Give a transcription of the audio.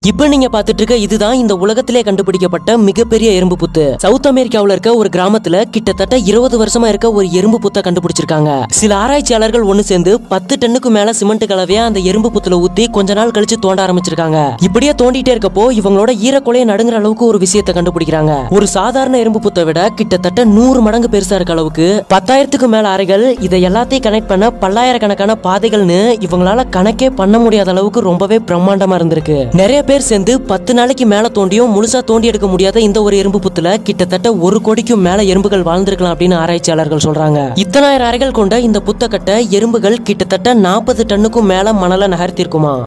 இப்ப நீங்க பாத்துட்டு இருக்க இதுதான் இந்த உலகத்திலே கண்டுபிடிக்கப்பட்ட மிகப்பெரிய எறும்பு புத்து சவுத் அமெரிக்காவுல இருக்க ஒரு கிராமத்துல கிட்டத்தட்ட இருபது வருஷமா இருக்க ஒரு எறும்பு புத்தை கண்டுபிடிச்சிருக்காங்க சில ஆராய்ச்சியாளர்கள் ஒண்ணு சேர்ந்து பத்து டன்னுக்கு மேல சிமெண்ட் கலவையா அந்த எறும்பு புத்துல ஊத்தி கொஞ்ச நாள் கழிச்சு தோண்ட ஆரம்பிச்சிருக்காங்க இப்படியே தோண்டிட்டே இருக்கப்போ இவங்களோட ஈரக்குலைய நடுங்குற அளவுக்கு ஒரு விஷயத்தை கண்டுபிடிக்கிறாங்க ஒரு சாதாரண எறும்பு புத்தை விட கிட்டத்தட்ட நூறு மடங்கு பெருசா இருக்க அளவுக்கு பத்தாயிரத்துக்கு மேல அறைகள் இதை எல்லாத்தையும் கனெக்ட் பண்ண பல்லாயிரக்கணக்கான பாதைகள்னு இவங்களால கணக்கே பண்ண முடியாத அளவுக்கு ரொம்பவே பிரம்மாண்டமா இருந்திருக்கு நிறைய பேர் சேர்ந்து பத்து நாளைக்கு மேல தோண்டியும் முழுசா தோண்டி எடுக்க முடியாத இந்த ஒரு எறும்பு புத்துல கிட்டத்தட்ட ஒரு கோடிக்கும் மேல எறும்புகள் வாழ்ந்திருக்கலாம் அப்படின்னு ஆராய்ச்சியாளர்கள் சொல்றாங்க இத்தனாயிரம் அறைகள் கொண்ட இந்த புத்தக்கட்டை எறும்புகள் கிட்டத்தட்ட நாற்பது டன்னுக்கும் மேல மணலை நகர்த்திருக்குமா